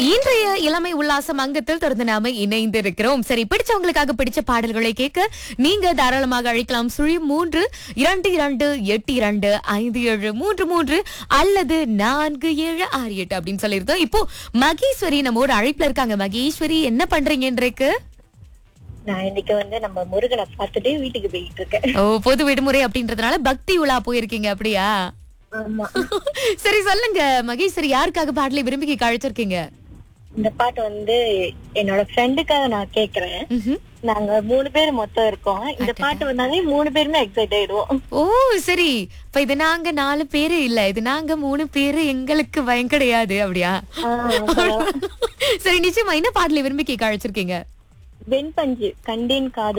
இன்றைய இளமை உல்லாசம் அங்கத்தில் தொடர்ந்து நாம இணைந்து இருக்கிறோம் சரி பிடிச்சவங்களுக்காக பிடிச்ச பாடல்களை கேட்க நீங்க தாராளமாக அழைக்கலாம் சுழி மூன்று இரண்டு இரண்டு எட்டு இரண்டு ஐந்து ஏழு மூன்று மூன்று அல்லது நான்கு ஏழு ஆறு எட்டு அப்படின்னு சொல்லியிருந்தோம் இப்போ மகேஸ்வரி நம்மோட அழைப்புல இருக்காங்க மகேஸ்வரி என்ன பண்றீங்க இன்றைக்கு நான் இன்னைக்கு வந்து நம்ம முருகனை பார்த்துட்டு வீட்டுக்கு போயிட்டு இருக்கேன் ஓ பொது விடுமுறை அப்படின்றதுனால பக்தி உலா போயிருக்கீங்க அப்படியா ஆமா சரி சொல்லுங்க மகேஸ்வரி யாருக்காக பாடலை விரும்பி கழிச்சிருக்கீங்க இந்த பாட்டு வந்து என்னோட ஃப்ரெண்டுக்காக நான் கேக்குறேன் ம்ஹும். நாங்க மூணு பேர் மொத்தம் இருக்கோம் இந்த பாட்டு வந்தாலே மூணு பேருமே எக்ஸைட் ஆயிடுவோம் ஓ சரி இப்ப இது நாங்க நாலு பேரு இல்ல இது நாங்க மூணு பேரு எங்களுக்கு பயம் கிடையாது அப்படியா ஆஹ் சரி நிச்சயமா என்ன பாடலை விரும்பி கேட்க அழைச்சிருக்கீங்க வெண்பஞ்சு கண்டேன் காதல்